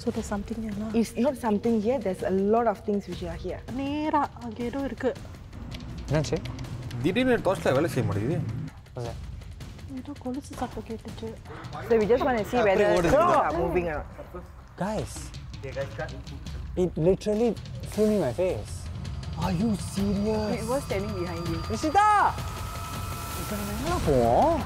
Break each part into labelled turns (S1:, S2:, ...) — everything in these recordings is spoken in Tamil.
S1: So there's something here now.
S2: It's not something here. There's a lot of things which are here.
S1: நேரா அங்கே ஏதோ இருக்கு
S3: என்னாச்சு
S4: திடீர்னு டோஸ்ட்டில் வேலை செய்ய மாட்டேங்குது
S3: ஓகே
S1: ஏதோ கொலுசு சத்தம் கேட்டுச்சு
S2: So we just want to see whether
S4: what is
S2: things
S4: it?
S2: are moving or not.
S3: guys it literally flew in my face are you serious
S2: It was standing behind you.
S3: Rishita இப்போ நம்ம எங்கே போவோம்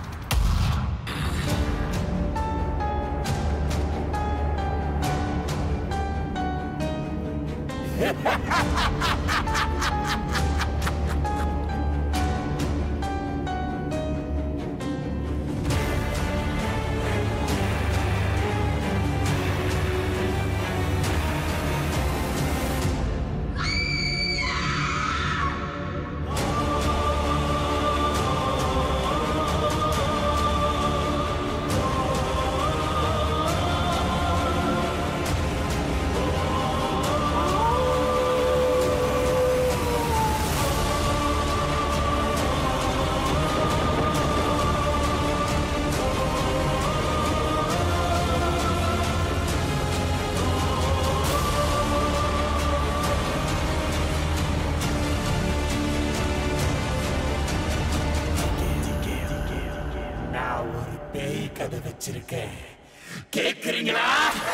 S5: நான் ஒரு பேய் கதை வச்சிருக்கேன் கேக்குறீங்களா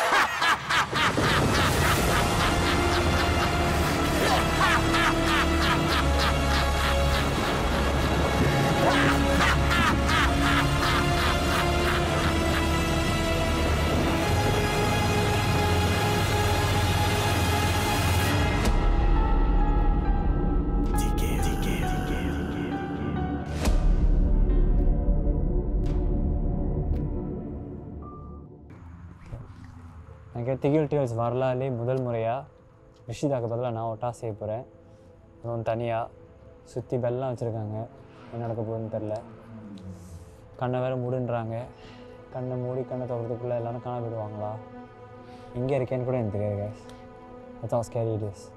S3: எனக்கு திகில் டீல்ஸ் வரலாலே முதல் முறையாக ரிஷிதாக்கு பதிலாக நான் ஒட்டா செய்ய போகிறேன் அதுவும் தனியாக சுற்றி பெல்லாம் வச்சுருக்காங்க என்ன நடக்க போகுதுன்னு தெரில கண்ணை வேற மூடுன்றாங்க கண்ணை மூடி கண்ணை திறக்கிறதுக்குள்ளே எல்லாரும் காண போயிடுவாங்களா எங்கே இருக்கேன்னு கூட எனக்கு தெரியாது guys that's how scary it is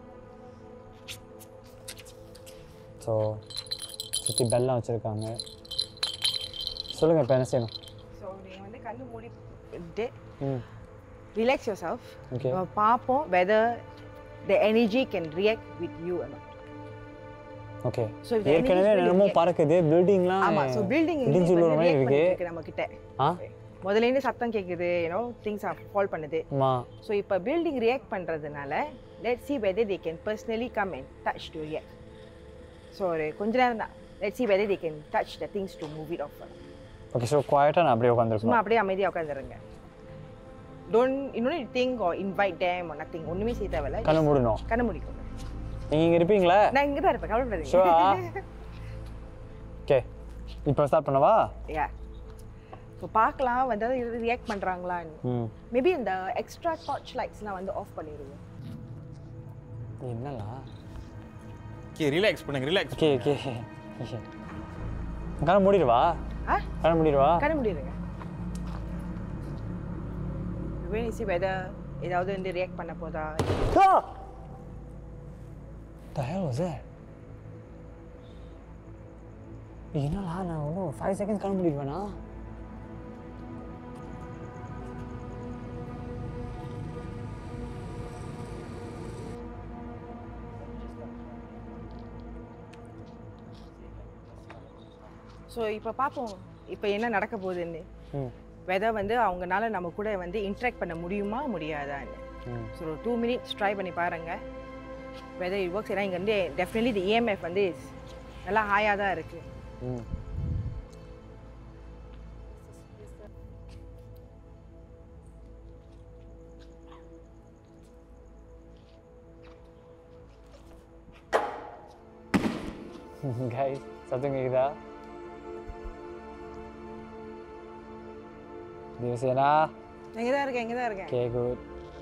S3: so சுற்றி பெல்லாம் வச்சுருக்காங்க சொல்லுங்கள் இப்போ என்ன செய்யணும்
S2: So நீங்க வந்து கண்ணு மூடிட்டு
S3: ம்
S2: relax yourself.
S3: Okay.
S2: நம்ம பார்ப்போம் whether the energy can react with you or not.
S3: Okay
S2: So if the
S3: ஏற்கனவே
S2: energy is
S3: என்னமோ
S2: really-
S3: பறக்குது பில்டிங்லாம்
S2: ஆமா so building
S3: இடிஞ்சு விழுற மாதிரி இருக்கு
S2: இருக்கு நம்ம கிட்ட
S3: ஆ
S2: முதல்ல இருந்து சத்தம் கேக்குது யூனோ திங்ஸ் ஆர் ஃபால் பண்ணுது
S3: ஆமா
S2: ஸோ இப்போ பில்டிங் ரியாக்ட் பண்ணுறதுனால let see whether they can personally come and touch to react so ஒரு கொஞ்ச நேரம் தான் let see whether they can touch the things to move it off
S3: okay so குவாய்ட்டாக நான் அப்படியே
S2: சும்மா
S3: உட்காந்துருக்கணும்
S2: அப்படியே அமைதியாக உட்காந்துருங்க டோன்ட் இன்னொன்று think or invite them nothing ஒன்றுமே செய்ய தேவையில்ல
S3: கண்ணு மூடணும்
S2: கண்ணு முடிக்கோங்க
S3: நீங்கள் இங்கே இருப்பீங்களா
S2: நான் இங்கே தான் இருப்பேன் கவலைப்படாதீங்க
S3: ஷுவா ஓகே இப்போ ஸ்டார்ட் பண்ணவா
S2: யா ஸோ பார்க்கலாம் வந்து ரியாக்ட் பண்ணுறாங்களான்னு
S3: ம்
S2: மேபி இந்த எக்ஸ்ட்ரா டார்ச் லைட்ஸ்லாம் வந்து ஆஃப் பண்ணிடுவோம்
S3: என்னலா
S4: ஓகே ரிலாக்ஸ் பண்ணுங்க ரிலாக்ஸ்
S3: ஓகே ஓகே ஓகே கண்ணை மூடிடுவா
S2: ஆ
S3: கண்ணை மூடிடுவா
S2: கண்ணு முடியுதுங்க சி வெதர் ஏதாவது வந்து ரியாக்ட் பண்ண போதா
S3: The hell was that? என்னடா நான் ஒன்றும் ஃபைவ் செகண்ட்ஸ் கண்ண முடியுவேனா
S2: ஸோ இப்போ பார்ப்போம் இப்போ என்ன நடக்க போகுதுன்னு
S3: ம்
S2: வெதர் வந்து அவங்கனால நம்ம கூட வந்து இன்ட்ராக்ட் பண்ண முடியுமா முடியாதான்னு
S3: ம்
S2: ஸோ ஒரு டூ மினிட்ஸ் ட்ரை பண்ணி பாருங்க வெதர் இட் ஒர்க்ஸ் ஏன்னா இங்கே வந்து டெஃபினெட்லி தி இஎம்எஃப் வந்து நல்லா ஹாயாக தான் இருக்குது
S3: ம் கைஸ் சத்தம் கேக்குதா திவசேனா
S2: இங்கே தான் இருக்கேன் இங்கே தான் இருக்கேன்
S3: ஓகே குட்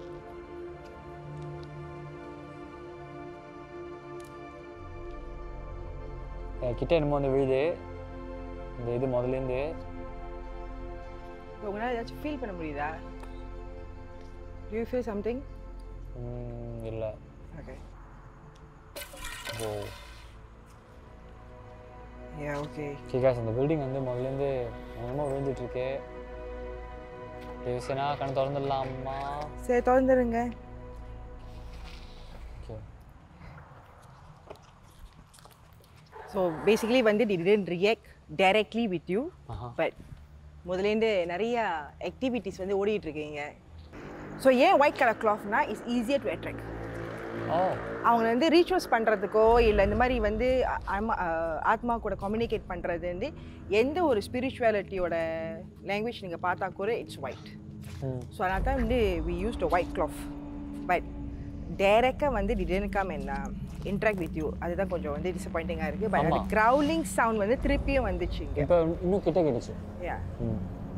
S3: கிட்ட என்னமோ வந்து விழுது இந்த இது முதலேருந்து
S2: இப்போ உங்களால் ஏதாச்சும் ஃபீல் பண்ண முடியுதா டு யூ ஃபீல் சம்திங்
S3: இல்லை
S2: ஓகே
S3: ஓ
S2: யா ஓகே
S3: ஓகே காஸ் அந்த பில்டிங் வந்து முதல்லேருந்து என்னமோ விழுந்துட்டு இருக்கு தேவசேனா கண்ணு திறந்துடலாமா
S2: சரி திறந்துருங்க
S3: ஓகே
S2: ஸோ பேசிக்கலி வந்து D didn't react directly with you
S3: Aha
S2: but முதலேருந்து நிறைய ஆக்டிவிட்டீஸ் வந்து ஓடிட்டு இருக்கீங்க ஸோ ஏன் white colour கிளாத்னா it's easier to attract
S3: ஓ
S2: அவங்கள வந்து ரீச்வஸ் பண்ணுறதுக்கோ இல்லை இந்த மாதிரி வந்து அ- ஆத்மா அஹ் ஆத்மா கூட கம்யூனிகேட் பண்ணுறது வந்து எந்த ஒரு ஸ்பிரிச்சுவாலிட்டியோட லாங்குவேஜ் நீங்கள் பார்த்தா கூட இட்ஸ் ஒயிட்
S3: ம்
S2: ஸோ அதனால தான் வந்து we use to white cloth but டேரெக்டாக வந்து டிடென்ட் கம் என்ன இன்ட்ராக்ட் வித் யூ அதுதான் கொஞ்சம் வந்து டிசப்பாயிண்டிங்காக இருக்குது பட் அது
S3: ஆமா.
S2: க்ரௌலிங் சவுண்ட் வந்து திருப்பியும் வந்துச்சு இங்கே
S3: இப்போ இன்னும் கிட்ட கேட்டுச்சு
S2: யா
S3: ம்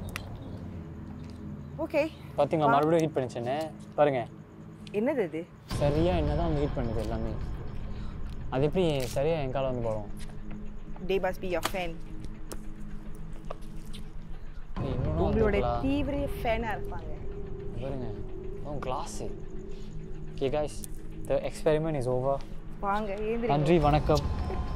S2: ஓகே
S3: பார்த்தீங்களா மறுபடியும் ஹீட் பண்ணிச்சேன்னு பாருங்க
S2: என்னது அது
S3: சரியா என்னதான் வந்து ஹீட் பண்ணுது எல்லாமே அது எப்படி சரியா என் காலம் வந்து போடும்
S2: they pass by your fan
S3: இன்னொன்று
S2: உங்களோட தீவிர ஃபேனாக இருப்பாங்க
S3: பாருங்க ஓ class okay guys the experiment is over
S2: வாங்க ஏந்திரி
S3: நன்றி வணக்கம்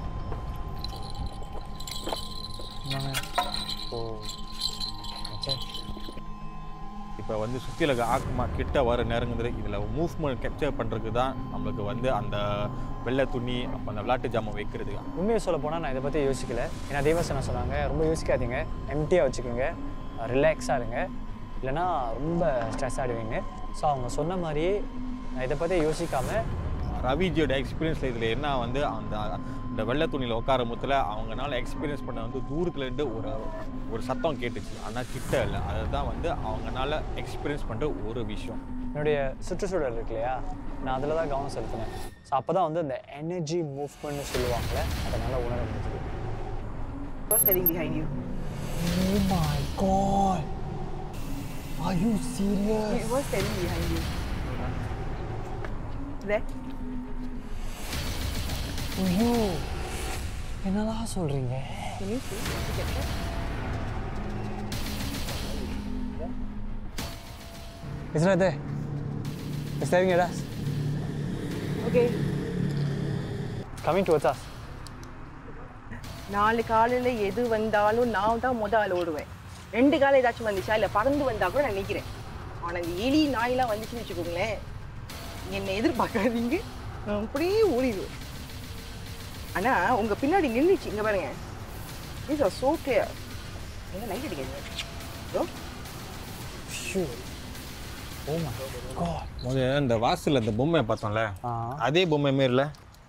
S3: என்னங்க? ஓ அச்சே.
S4: இப்போ வந்து சுற்றில ஆத்மா கிட்ட வர நேரங்கிறது இதில் மூவ்மெண்ட் கேப்சர் பண்ணுறதுக்கு தான் நம்மளுக்கு வந்து அந்த வெள்ளை துணி அப்போ அந்த விளையாட்டு ஜாமான் வைக்கிறதுக்கு
S3: உண்மையை சொல்ல போனால் நான் இதை பற்றி யோசிக்கல ஏன்னா தேவசனா சொன்னாங்க ரொம்ப யோசிக்காதீங்க எம்டியாக வச்சுக்கோங்க ரிலாக்ஸாக இருங்க இல்லைன்னா ரொம்ப ஸ்ட்ரெஸ் ஆகிடுவீங்க ஸோ அவங்க சொன்ன மாதிரியே நான் இதை பற்றி யோசிக்காமல்
S4: ரவிஜியோட எக்ஸ்பீரியன்ஸில் இதில் என்ன வந்து அந்த இந்த வெள்ளை துணியில் உட்கார முத்தில் அவங்கனால எக்ஸ்பீரியன்ஸ் பண்ண வந்து தூரத்துலேருந்து ஒரு ஒரு சத்தம் கேட்டுச்சு ஆனால் கிட்ட இல்லை அதுதான் வந்து அவங்கனால எக்ஸ்பீரியன்ஸ் பண்ணுற ஒரு விஷயம்
S3: என்னுடைய சுற்றுச்சூழல் இருக்கு இல்லையா நான் அதில் தான் கவனம் செலுத்தினேன் ஸோ அப்போ தான் வந்து இந்த எனர்ஜி மூவ்மெண்ட்னு சொல்லுவாங்கள்ல அதனால் உணர முடிஞ்சது
S2: was standing behind you.
S3: Oh my god! Are you serious?
S2: It was standing behind you. There.
S3: ஐயோ என்னதான் சொல்கிறீங்க
S2: Can you see? Look at that.
S3: It's right there. It's staring at us.
S2: Okay.
S3: It's coming towards us.
S2: நாலு காலில் எது வந்தாலும் நான் தான் முத ஆள் ஓடுவேன் ரெண்டு காலம் ஏதாச்சும் வந்துச்சா இல்லை பறந்து வந்தா கூட நான் நிற்கிறேன் ஆனால் இந்த எலி நாயெல்லாம் வந்துச்சுன்னு வச்சுக்கோங்களேன் என்னை எதிர்பார்க்காதீங்க நான் அப்படியே ஓடிடுவேன் ஆனால் உங்கள் பின்னாடி நின்றுச்சு இங்கே பாருங்க இஸ் ஆர் சோ கிளியர் எங்கே லைட் அடிக்கிறீங்க bro
S3: Phew. Oh my god.
S4: முதல்ல இந்த வாசலில் இந்த பொம்மையை பார்த்தோம்ல
S3: ஆ
S4: அதே பொம்மை மாரில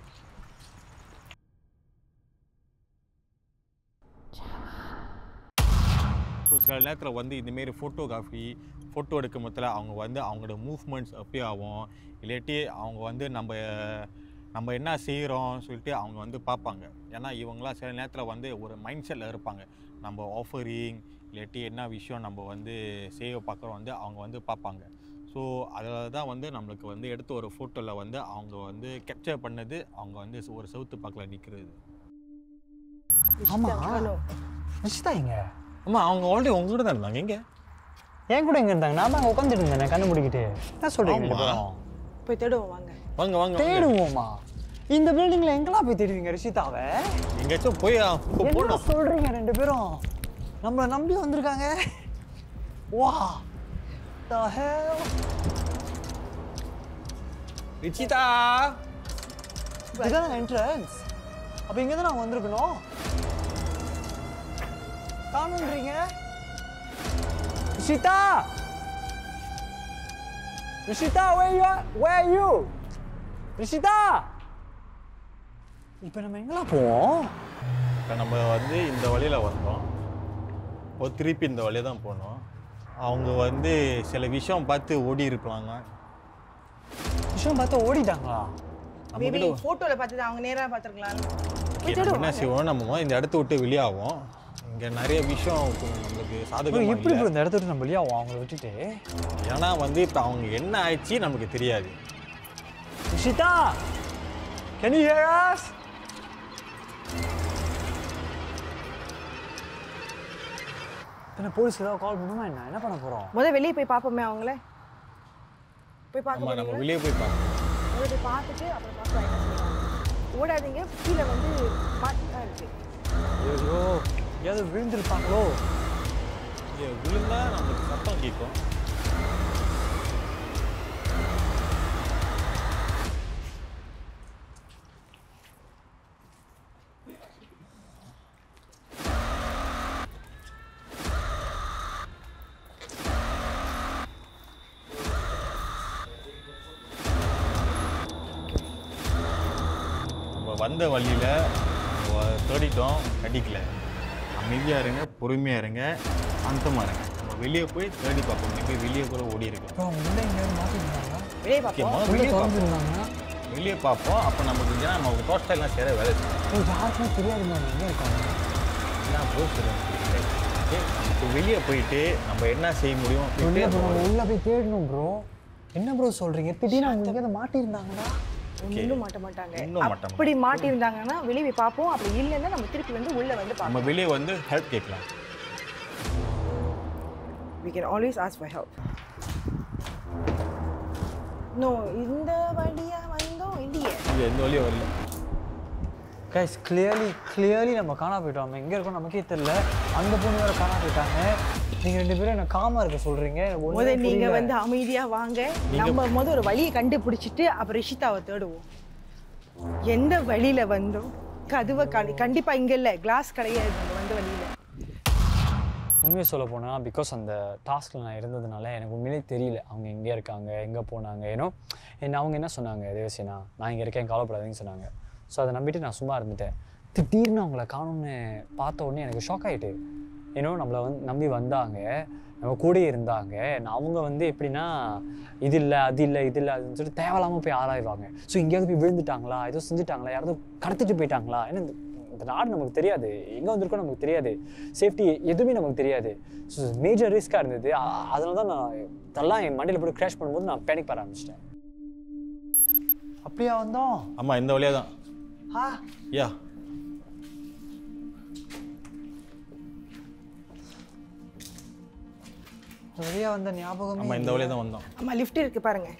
S4: ஸோ சில நேரத்தில் வந்து இந்தமாரி ஃபோட்டோகிராஃபி ஃபோட்டோ எடுக்கும் மொத்தத்தில் அவங்க வந்து அவங்களோட மூவ்மெண்ட்ஸ் அப்பே ஆகும் இல்லாட்டி அவங்க வந்து நம்ம நம்ம என்ன செய்கிறோம் சொல்லிட்டு அவங்க வந்து பார்ப்பாங்க ஏன்னா இவங்களாம் சில நேரத்தில் வந்து ஒரு மைண்ட் செட்டில் இருப்பாங்க நம்ம ஆஃபரிங் இல்லாட்டி என்ன விஷயம் நம்ம வந்து செய்ய பார்க்குறோம் வந்து அவங்க வந்து பார்ப்பாங்க ஸோ அதில் தான் வந்து நம்மளுக்கு வந்து எடுத்த ஒரு ஃபோட்டோவில் வந்து அவங்க வந்து கேப்சர் பண்ணது அவங்க வந்து ஒரு செவுத்து பாக்கில் நிற்கிறது
S3: ஆமா நிச்சிதா எங்க
S4: ஆமாம் அவங்க ஆல்ரெடி உங்ககிட்ட தான் இருந்தாங்க எங்கே
S3: என் கூட எங்க இருந்தாங்க நான் தான் உட்காந்துட்டு இருந்தேன் கண்ணு முடிக்கிட்டு என்ன சொல்றீங்க ரெண்டு
S4: ஆமா.
S3: பேரும்?
S2: போய் தேடுவோம் வாங்க
S4: வாங்க வாங்க வாங்க.
S3: தேடுவோமா இந்த பில்டிங்ல எங்கெல்லாம் போய் தேடுவீங்க ரிஷிதாவை
S4: எங்கேயாச்சும் போய் போ-
S3: என்ன
S4: போகணும்
S3: சொல்றீங்க ரெண்டு பேரும் நம்மள நம்பி வந்திருக்காங்க வா the hell
S4: ரிச்சிதா
S3: இதுதான் என்ட்ரன்ஸ் அப்ப இங்க தான் நான் வந்திருக்கணும் காணுன்றீங்க Rishita Rishita where you are? where are you Rishita இப்போ நம்ம எங்கெல்லாம் போவோம்
S4: இப்போ நம்ம வந்து இந்த வழியில் வந்தோம் ஒரு திருப்பி இந்த வழியை தான் போனோம் அவங்க வந்து சில விஷயம் பார்த்து ஓடி இருப்பாங்க
S3: விஷயம் பார்த்து ஓடிட்டாங்களா
S4: நம்ம
S2: மேபி
S4: கிட்ட
S2: ஃபோட்டோவில் பார்த்து அவங்க நேராக பார்த்துருக்கலாம்
S4: Okay, நம்ம என்ன செய்வோம் நம்ம முதல்ல இந்த இடத்த விட்டு வெளியாகும் இங்கே நிறைய விஷயம் கொஞ்சம் நம்மளுக்கு
S3: bro,
S4: சாதகமாக
S3: எப்படி
S4: இல்லை
S3: bro இந்த இடத்த விட்டு நம்ம வெளியாகும் அவங்கள விட்டுட்டு
S4: ஏன்னா வந்து இப்போ அவங்க என்ன ஆயிடுச்சு நமக்கு தெரியாது
S3: Rishita can you hear us என்ன போலீஸ்க்கு ஏதாவது கால் பண்ணுமா என்ன என்ன பண்ண போறோம்
S2: முதல்ல வெளியே போய் பார்ப்போமே அவங்கள போய் பார்க்க
S4: ஆமாம் நம்ம
S2: போறீங்களா?
S4: வெளியே போய் பார்க்கணும்
S2: முதல்ல போய் பார்த்துட்டு அப்புறம் பார்க்கலாம் என்ன செய்யலாம் ஓடாதீங்க கீழே வந்து மாட்டு தான் இருக்கு
S3: ஐயோ ஏதாவது விழுந்திருப்பாங்களோ
S4: இங்கே விழுந்தா நமக்கு சத்தம் கேட்கும் நம்ம வந்த வழியில் தேடிட்டோம் கட்டிக்கல அமைதியாக இருங்க பொறுமையாக இருங்க சாந்தமாக இருங்க நம்ம வெளியே போய் தேடி பார்ப்போம் மேபி வெளியே கூட ஓடி இருக்கும்
S3: ப்ரோ அவங்க உள்ள எங்கேயாவது மாட்டிருந்தாங்க
S2: வெளியே
S4: ஓகே
S2: பார்ப்போம்
S4: முதல்ல வெளியே பார்ப்போம்
S3: திறந்துருந்தாங்கன்னா
S4: வெளியே பார்ப்போம் அப்போ நமக்கு ஏன்னா நம்ம தோட்டெல்லாம் சேர வேலை செய்யும்
S3: யாருக்குமே தெரியாதுங்க அவங்க எங்கே இருக்காங்க
S4: என்ன ப்ரோ சொல்லுங்க இப்போ வெளியே போயிட்டு நம்ம என்ன செய்ய முடியும்
S3: உள்ள
S4: அப்படின்ட்டு
S3: bro, நம்ம உள்ள போய் தேடணும் ப்ரோ என்ன ப்ரோ சொல்றீங்க திடீர்னு அவங்க எங்கேயாவது மாட்டிருந்தாங்கன்னா
S2: ஒன்றும் மாட்ட மாட்டாங்க
S4: ஒண்ணும் மாட்ட மாட்டாங்க.
S2: அப்படி மாட்டியிருந்தாங்கன்னா வெளியே போய் பார்ப்போம் அப்படி இல்லைன்னா நம்ம திருப்பி வந்து உள்ள வந்து பார்ப்போம்
S4: நம்ம வெளியே வந்து ஹெல்ப் கேட்கலாம்
S2: we can always ask for help no இந்த வழியா வந்தோம் இல்லையே
S4: இது எந்த வழியும் வரல
S3: கைஸ் கிளியர்லி கிளியர்லி நம்ம காணா போயிட்டோம் எங்கே இருக்கோம் நமக்கே தெரியல அந்த பொண்ணு வேற காணா போயிட்டாங்க நீங்க ரெண்டு பேரும் என்ன காமா இருக்க சொல்றீங்க எனக்கு ஒண்ணுமே
S2: முதல் நீங்க
S3: புரியல.
S2: வந்து அமைதியா வாங்க நம்ம முத ஒரு வழியை கண்டுபிடிச்சிட்டு அப்புறம் ரிஷிதாவை தேடுவோம் எந்த வழியில வந்தோம் கதவை கண்டி- கண்டிப்பா இங்க இல்ல கிளாஸ் கிடையாது நம்ம வந்த வழியில
S3: உண்மையை சொல்ல போனால் பிகாஸ் அந்த டாஸ்கில் நான் இருந்ததுனால எனக்கு உண்மையிலே தெரியல அவங்க எங்கே இருக்காங்க எங்கே போனாங்க ஏன்னோ என்ன அவங்க என்ன சொன்னாங்க தேவசேனா நான் இங்கே இருக்கேன் கவலைப்படாதீங்கன்னு சொன்னாங்க ஸோ அதை நம்பிட்டு நான் சும்மா இருந்துட்டேன் திடீர்னு அவங்கள காணும்னு பார்த்த உடனே எனக்கு ஷாக் ஆகிட்டு ஏன்னோ நம்மளை வந்து நம்பி வந்தாங்க நம்ம கூடயே இருந்தாங்க நான் அவங்க வந்து எப்படின்னா இது இல்லை அது இல்லை இது இல்லை அதுன்னு சொல்லிட்டு தேவையில்லாமல் போய் ஆராய்வாங்க ஸோ எங்கேயாவது போய் விழுந்துட்டாங்களா ஏதோ செஞ்சுட்டாங்களா யாராவது கடத்திட்டு போயிட்டாங்களா ஏன்னா இந்த- இந்த நாடு நமக்கு தெரியாது எங்கே வந்திருக்கோம் நமக்கு தெரியாது சேஃப்டி எதுவுமே நமக்கு தெரியாது ஸோ மேஜர் ரிஸ்க்காக இருந்தது அ- அதனால தான் நான் இதெல்லாம் என் மண்டியில் போட்டு கிராஷ் பண்ணும்போது நான் பேனிக் பண்ண ஆரம்பிச்சிட்டேன் அப்படியா வந்தோம்
S4: ஆமாம் இந்த வழியாக தான்
S3: ஆ
S4: யா
S3: வழியாக வந்த ஞாபகமே
S4: ஆமாம் இந்த வழியாக தான் வந்தோம்
S2: ஆமா லிஃப்ட் இருக்கு பாருங்க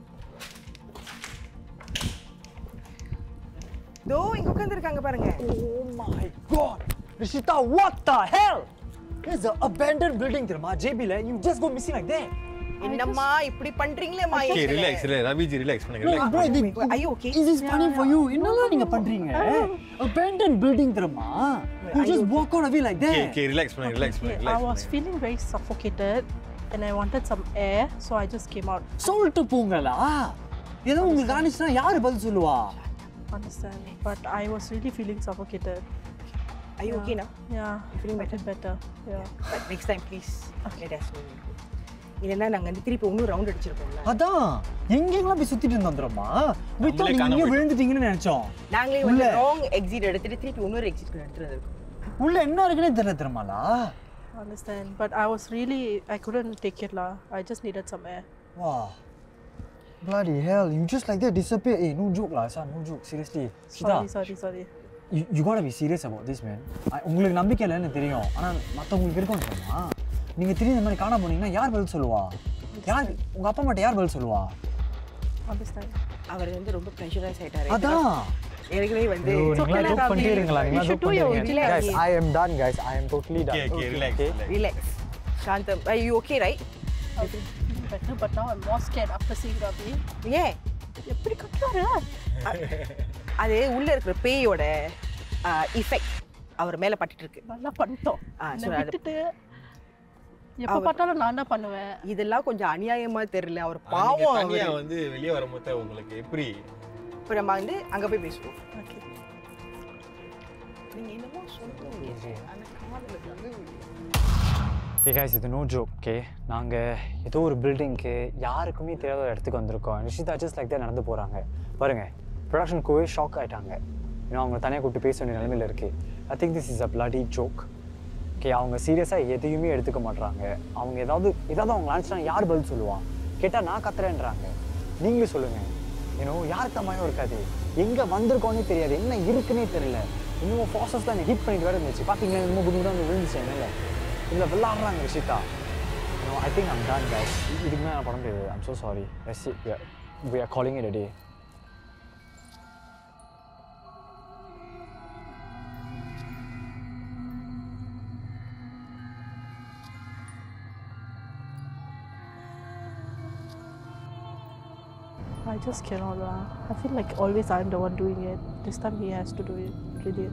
S2: தோ இங்க உட்காந்துருக்காங்க பாருங்க
S3: Oh my god! Rishita, what the hell? There's an abandoned building தெரியுமா ஜேபியில் you just go missing like that.
S2: என்னம்மா இப்படி பண்றீங்களேம்மா
S4: ஓகே ரிலாக்ஸ் ரவிஜி ரிலாக்ஸ் பண்ணுங்க ரிலாக்ஸ்
S3: bro, இது
S2: ஐயோ okay
S3: Is this funny for you? என்னலாம் நீங்க பண்றீங்க? Abandoned building தெரியுமா? You just walk out of it like
S4: okay
S3: that.
S4: Okay relax பண்ணுங்க ரிலாக்ஸ்
S1: Okay,
S4: பண்ணுங்க
S1: I
S4: relax
S1: was feeling very suffocated and I wanted some air, so I just came out.
S3: சொல்லிட்டு போங்களா ஏதோ உங்களுக்கு ஆனிச்சுனா யாரு பதில் சொல்லுவா
S1: Understand? But I was really feeling suffocated.
S2: ஐயோ ஓகேனா
S1: Yeah,
S2: feeling
S1: I feel better. Yeah.
S2: But next time please let us இல்லைன்னா நாங்கள் வந்து திருப்பி இன்னும் ரவுண்ட் அடிச்சிருப்போம்ல
S3: அதான் எங்கெங்கெல்லாம் போய் சுத்திட்டு இருந்தோம் தெரியுமா வித்தா
S4: நம்மளே
S3: நீங்க
S4: காணாம
S3: இங்கே
S4: போயிட்டோம்.
S3: விழுந்துட்டீங்கன்னு நினைச்சோம்
S2: நாங்களே வந்து ராங் எக்ஸிட் எடுத்துட்டு திருப்பி இன்னொரு எக்ஸிட் எடுத்துட்டு வந்திருக்கோம்
S3: உள்ள என்ன இருக்குன்னே தெரியல தெரியுமாலா
S1: Understand? But I was really, I couldn't take it lah. I just needed some air.
S3: Wow. Bloody hell, you just like that disappear. Hey, no joke lah, son, no joke. Seriously. Sita,
S1: Sorry, sorry, sorry.
S3: you, you gotta be serious about this, man. I- உங்களுக்கு நம்பிக்கை இல்லைன்னு தெரியும் ஆனால் மற்றவங்களுக்கு இருக்கும்னு தெரியுமா நீங்கள் திடீர்னு இந்த மாதிரி காண போனீங்கன்னா யார் பதில் சொல்லுவா யார் உங்கள் அப்பா அம்மாட்ட யார் பதில் சொல்லுவா
S1: Understand?
S2: அவர் வந்து ரொம்ப ப்ரெஷரைஸ் ஆயிட்டாரு
S3: அதான்
S2: ஏற்கனவே வந்து
S3: நீங்களா
S1: okay,
S3: joke
S1: Ravi.
S3: பண்ணிட்டே இருங்களா
S1: You
S3: நீங்களா
S1: should
S3: joke
S1: do your
S3: பண்ணுறீங்க
S2: relax.
S3: guys I am done guys I am totally done
S4: okay okay relax
S2: relax சாந்தம் I you okay right
S1: I've been feeling better, but now I'm more scared after seeing Ravi.
S2: ஏன்
S1: எப்படி கட்டுறாரு
S2: அது உள்ள இருக்கிற பேயோட இஃபெக்ட் அவர் மேல பட்டுட்டு இருக்கு
S1: நல்லா பண்ணிட்டோம்
S2: ஆ,
S1: என்னை
S2: so அது-
S1: விட்டுட்டு எப்போ பார்த்தாலும் நான் தான் பண்ணுவேன்
S2: இதெல்லாம் கொஞ்சம் அநியாயமா தெரியல அவர்
S4: பாவம்
S2: பாவம்
S4: தனியா
S2: அவரு.
S4: வந்து வெளியே வரும்போது உங்களுக்கு எப்படி
S2: இப்ப நம்ம வந்து அங்க போய் பேசுவோம்
S1: ஓகே
S2: நீங்க என்னமோ சொல்லுங்க அந்த காதுல வந்து
S3: ஓகே guys இது நோ ஜோக் ஓகே நாங்கள் ஏதோ ஒரு பில்டிங்க்கு யாருக்குமே தெரியாத ஒரு இடத்துக்கு வந்திருக்கோம் நிஷிதா ஜஸ்ட் லைக் தான் நடந்து போகிறாங்க பாருங்க ப்ரொடக்ஷன் கோவே ஷாக் ஆயிட்டாங்க ஏன்னா அவங்க தனியாக கூப்பிட்டு பேச வேண்டிய நிலமையில இருக்குது I think this is a bloody joke okay அவங்க சீரியஸாக எதையுமே எடுத்துக்க மாட்றாங்க அவங்க ஏதாவது ஏதாவது அவங்க நினச்சினா யார் பதில் சொல்லுவா கேட்டால் நான் கத்துறேன்றாங்க நீங்களே சொல்லுங்கள் ஏன்னோ யாருக்கு தம்மாயும் இருக்காது எங்கே வந்திருக்கோன்னே தெரியாது என்ன இருக்குன்னே தெரியல இன்னும் ப்ராசஸ் தான் ஹிட் பண்ணிட்டு வேறு இருந்துச்சு பார்த்தீங்களா இன்னும் குடு வந்து விழுந்துச்சு என்னால இதில் விளாட்றாங்க Vishitha no I think I'm done guys இதுக்கு மேலே நான் பண்ண முடியாது ஐம் ஸோ சாரி ரெஸ் we are calling it a day
S1: I just cannot lah. I feel like always I'm the one doing it. This time he has to do it. Really.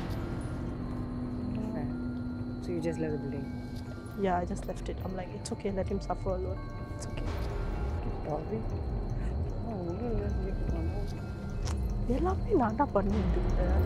S2: So you just love building
S1: Yeah, I just left it. I'm like, it's okay. Let him suffer alone. It's okay. எல்லாமே நான் தான் பண்ணிட்டு இருந்தேன்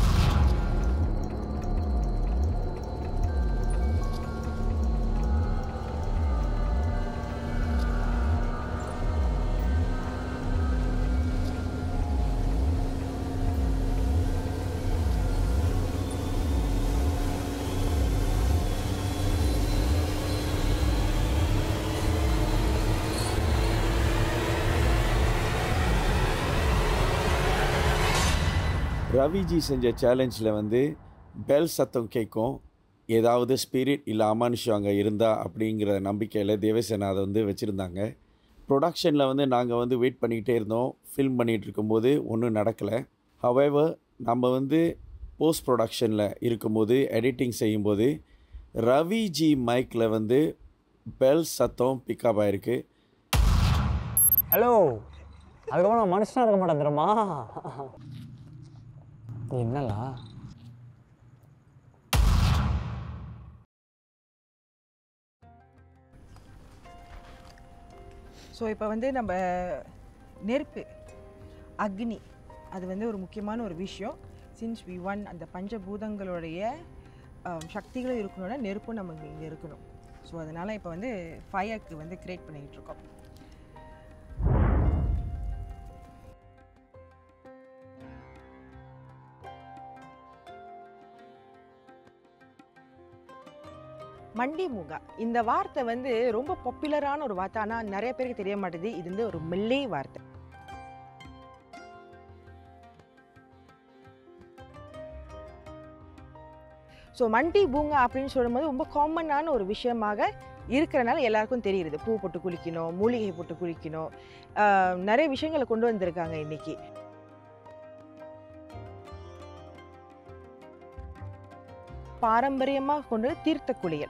S6: ரவிஜி செஞ்ச சேலஞ்சில் வந்து பெல் சத்தம் கேட்கும் ஏதாவது ஸ்பிரிட் இல்லை அமானுஷம் அங்கே இருந்தா அப்படிங்கிற நம்பிக்கையில் தேவசேனா அதை வந்து வச்சுருந்தாங்க ப்ரொடக்ஷனில் வந்து நாங்கள் வந்து வெயிட் பண்ணிக்கிட்டே இருந்தோம் ஃபில்ம் பண்ணிகிட்டு இருக்கும்போது ஒன்றும் நடக்கலை ஹவெவர் நம்ம வந்து போஸ்ட் ப்ரொடக்ஷனில் இருக்கும்போது எடிட்டிங் செய்யும்போது ரவிஜி மைக்கில் வந்து பெல் சத்தம் பிக்கப் ஆயிருக்கு
S3: ஹலோ அதுக்கப்புறம் நான் மனுஷனாக இருக்க மாட்டேன் தெரியுமா என்னலா
S2: ஸோ இப்போ வந்து நம்ம நெருப்பு அக்னி அது வந்து ஒரு முக்கியமான ஒரு விஷயம் சின்ஸ் வி ஒன் அந்த பஞ்சபூதங்களுடைய ஆம், சக்திகளும் இருக்கணும்னா நெருப்பும் நமக்கு இங்கே இருக்கணும் ஸோ அதனால் இப்போ வந்து ஃபயருக்கு வந்து கிரியேட் பண்ணிக்கிட்டு இருக்கோம் மண்டி மூகா இந்த வார்த்தை வந்து ரொம்ப பாப்புலரான ஒரு வார்த்தை ஆனால் நிறைய பேருக்கு தெரிய மாட்டேது இது வந்து ஒரு மெல்லே வார்த்தை ஸோ மண்டி பூங்கா அப்படின்னு சொல்லும்போது ரொம்ப காமனான ஒரு விஷயமாக இருக்கிறனால எல்லாருக்கும் தெரியுது பூ போட்டு குளிக்கணும் மூலிகை போட்டு குளிக்கணும் ஆஹ் நிறைய விஷயங்களை கொண்டு வந்திருக்காங்க இன்னைக்கு பாரம்பரியமாக கொண்டு வந்து தீர்த்த குளியல்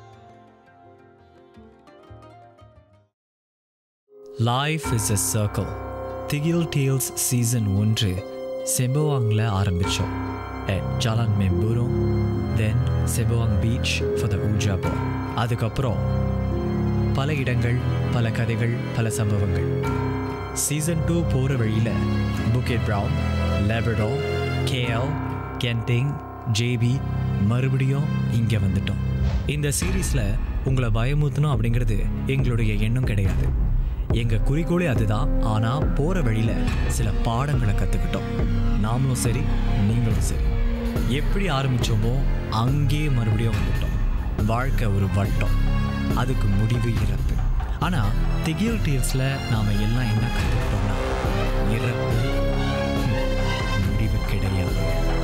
S7: லைஃப் இஸ் எ சர்க்கிள் திகில் டேல்ஸ் சீசன் ஒன்று செம்போவாங்கில் ஆரம்பித்தோம் at Jalan Mempurong then Sembawang beach for the Ouija பால் அதுக்கப்புறம் பல இடங்கள் பல கதைகள் பல சம்பவங்கள் சீசன் டூ போகிற வழியில் புக்கெட் ப்ரவுன் லேபடோ கேஎல் கென்டிங் ஜேபி மறுபடியும் இங்கே வந்துட்டோம் இந்த சீரீஸில் உங்களை பயமுறுத்தணும் அப்படிங்கிறது எங்களுடைய எண்ணம் கிடையாது எங்கள் குறிக்கோளே அதுதான் ஆனால் போகிற வழியில் சில பாடங்களை கற்றுக்கிட்டோம் நாமளும் சரி நீங்களும் சரி எப்படி ஆரம்பித்தோமோ அங்கேயே மறுபடியும் வந்துட்டோம் வாழ்க்கை ஒரு வட்டம் அதுக்கு முடிவு இறப்பு ஆனால் திகில் டீல்ஸில் நாம் எல்லாம் என்ன கற்றுக்கிட்டோம்னா இறப்பு ஹம், முடிவு கிடையாது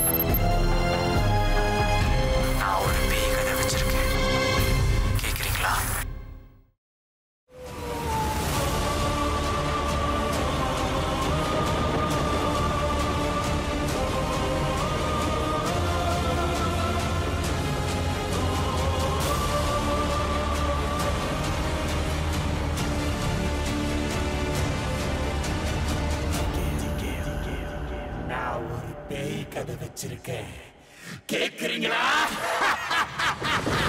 S5: நான் ஒரு பேய் கதை வச்சிருக்கேன் கேக்குறீங்களா நான் ஒரு பேய் கதை வச்சிருக்கேன் கேக்குறீங்களா